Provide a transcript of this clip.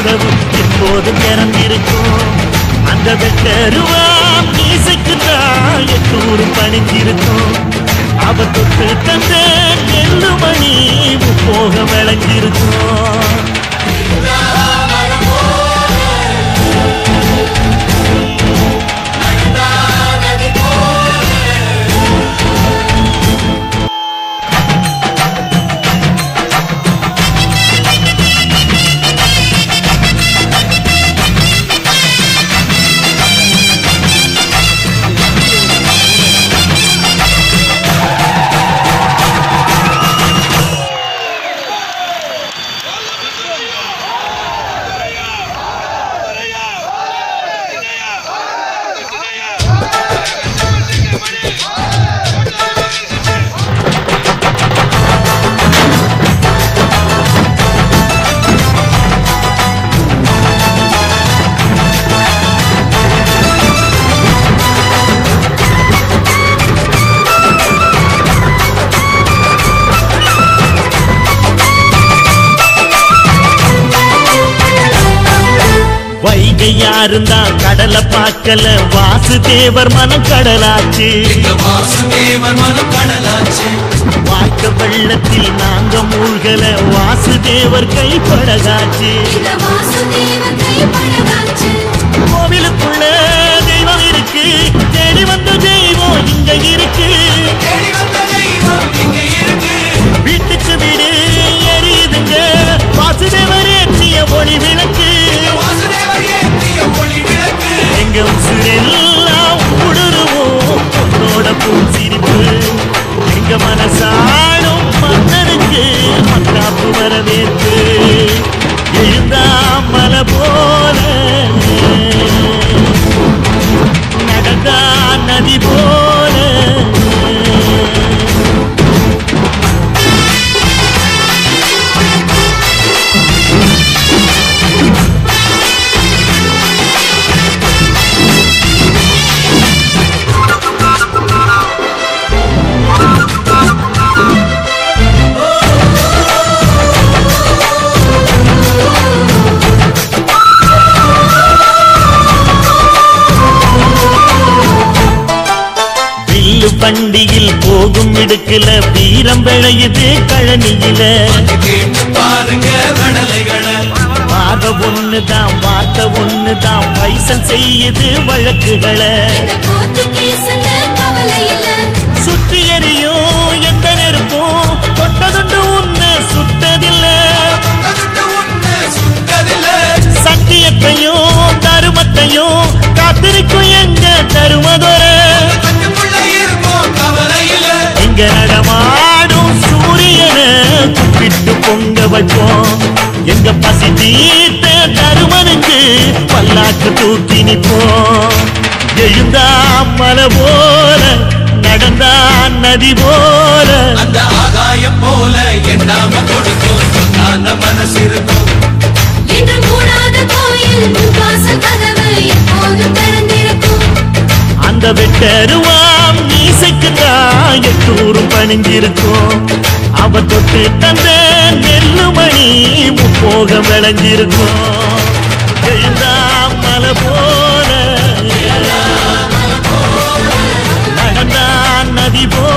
கதவு எப்போதும் திறந்திருக்கும் அந்த வெட்டருவாம் மீசைக்கு தான் எட்டூரும் பணிஞ்சிருக்கும் அவ தொட்டு தந்த நெல்லுமணி போக விளைஞ்சிருக்கும் வைகை யாருந்தான் கடலை பார்க்கல வாசுதேவர் மனம் கடலாச்சு எங்க வாசுதேவன் மனம் கடலாச்சு வாழ்க்கை வெள்ளத்தில் நாங்க மூழ்கல வாசுதேவர் கைப்படகாச்சு இந்த வாசுதேவன் கைப்படகாச்சு கோவிலுக்குள்ள தெய்வம் இருக்கு தேடி வந்த தெய்வம் இங்க இருக்கு தேடி வந்த தெய்வம் இங்க இருக்கு வீட்டுக்கு வீடு எரியுதுங்க வாசுதேவர் ஏற்றிய ஒளி விளக்கு வாசுதேவர் ஏற்றிய ஒளி விளக்கு எங்க உசுரெல்லாம் உடுருவோம் உன்னோட பூச்சிரிப்பு எங்க மனசாடும் மன்னனுக்கு மக்காப்பு வரவேற்பு எழுந்தா மலை போல நடந்தா நதி போல வில்லு பண்டியில் போகும் இடுக்குல வீரம் விளையுது கழனியில கேட்டு பாருங்க கடலைகளை வாத ஒண்ணுதான் வார்த்தை ஒண்ணுதான் பைசல் செய்யுது வழக்குகளை இந்த கோர்ட்டு கேஸ்ல கவலை இல்ல சுற்றி எறியும் எந்த நெருப்பும் தொட்டதுண்டு உன்னை சுட்டதில்லை அதுக்கு உன்னை சுட்டதில்ல சத்தியத்தையும் தருமத்தையும் காத்திருக்கும் எங்க தருமதொர கண்ணுக்குள்ள இருப்போம் கவலை இல்ல இங்க நடமாடும் சூரியனை விட்டு பொங்க வைப்போம் எங்க பசி தீர்த்த தருமனுக்கு பல்லாக்கு தூக்கி நிற்போம் எழுந்தா மலை போல நடந்தா நதி போல அந்த ஆகாயம் போல எண்ணாம கொடுக்கும் சொன்னான மனசு இருக்கும் என்று மூடாத கோயில் முன்வாசல் கதவு எப்போதும் திறந்திருக்கும் அந்த வெட்டருவாம் மீசைக்கு தான் எட்டூரும் பணிஞ்சிருக்கும் அவ தொட்டு தந்த நெல்லுமணி முப்போக விளைஞ்சிருக்கும் எழுந்தா மலை போல நடந்தா நதி போல